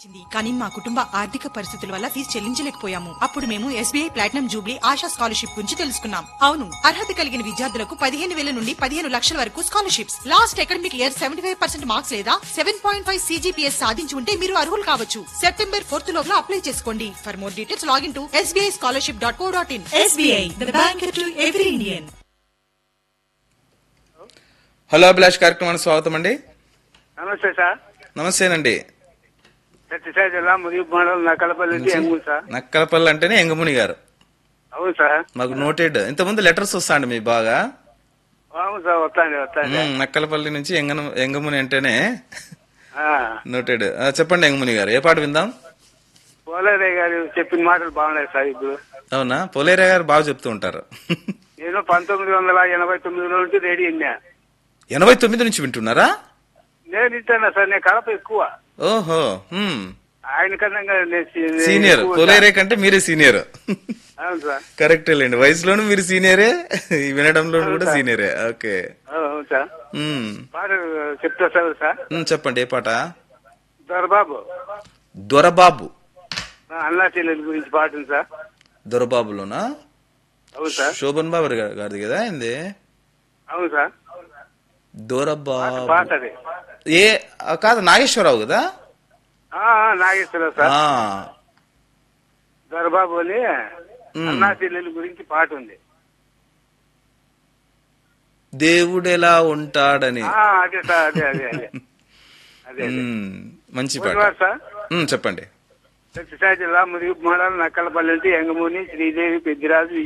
వచ్చింది కానీ మా కుటుంబ ఆర్థిక పరిస్థితుల వల్ల ఫీజు చెల్లించలేకపోయాము అప్పుడు మేము SBI platinum jubilee Asha scholarship గురించి తెలుసుకున్నాం అవును అర్హత కలిగిన విద్యార్థులకు పదిహేను వేల నుండి పదిహేను లక్షల వరకు scholarships last academic year seventy five percent marks లేదా సెవెన్ పాయింట్ ఫైవ్ సీజీపీఎస్ సాధించి ఉంటే మీరు అర్హులు కావచ్చు సెప్టెంబర్ ఫోర్త్ లోపల అప్లై చేసుకోండి for more details log in to SBI scholarship dot co dot in SBI bank to every Indian hello Abhilash కార్యక్రమానికి స్వాగతం అండి నమస్తే సార్ నమస్తేనండి సత్యసాయి జిల్లా ముదిగు మండలం నక్కలపల్లి నుంచి ఎంగూరు సార్ నక్కలపల్లి అంటేనే ఎంగముని గారు అవును సార్ మాకు నోటెడ్ ఇంతకుముందు లెటర్స్ వస్తాండి మీ బాగా అవును సార్ వస్తాండి వస్తాండి మ్మ్, నక్కలపల్లి నుంచి ఎంగన ఎంగముని అంటేనే ఆ, నోటెడ్ ఆ, చెప్పండి ఎంగముని గారు ఏ పాట విందాం పోలేరయ్య గారు చెప్పిన మాటలు బాగున్నాయి సార్ ఇప్పుడు అవునా పోలేరా గారు బాగా చెప్తూ ఉంటారు నేను పంతొమ్మిది వందల ఎనభై తొమ్మిదిలో నుంచి రెడీ విన్నా ఎనభై తొమ్మిది నుంచి వింటున్నారా నేను ఇస్తాను సార్ నేను కడప ఎక్కువ ఓహో మ్మ్. ఆయన కన్నా నేను సి- నేను సీనియర్ ఎక్కువ పోలేరే కంటే మీరే సీనియర్ అవును సార్ కరెక్టే లేండి వయసులోను మీరు సీనియరే ఈ వినడంలో కూడా సీనియరే ఓకే అవును అవును సార్ మ్మ్. పాట చెప్తా సార్ సార్ మ్మ్, చెప్పండి ఏ పాట దొరబాబు దొరబాబు ఆ, అన్నా చెల్లెల గురించి పాట ఉంది సార్ దొరబాబులోనా అవును సార్ శోభన్ బాబు గారి- గారిది కదా ఏంది అవును సార్ దొరబాబు పాట అది ఏ ఆ, కాదు నాగేశ్వరరావు కదా ఆ, ఆ, నాగేశ్వరరావు సార్ ఆ దొరబాబు అని మ్. అన్నా చెల్లెల గురించి పాట ఉంది దేవుడెలా ఉంటాడని ఆ, అదే సార్ అదే అదే అదే అదే అదే మ్మ్, మంచి పాట ఊరువారు సార్ మ్మ్, చెప్పండి సత్యసాయి జిల్లా ముదిగు మండలం నక్కలపల్లి నుంచి ఎంగమూని శ్రీదేవి పెద్దిరాజు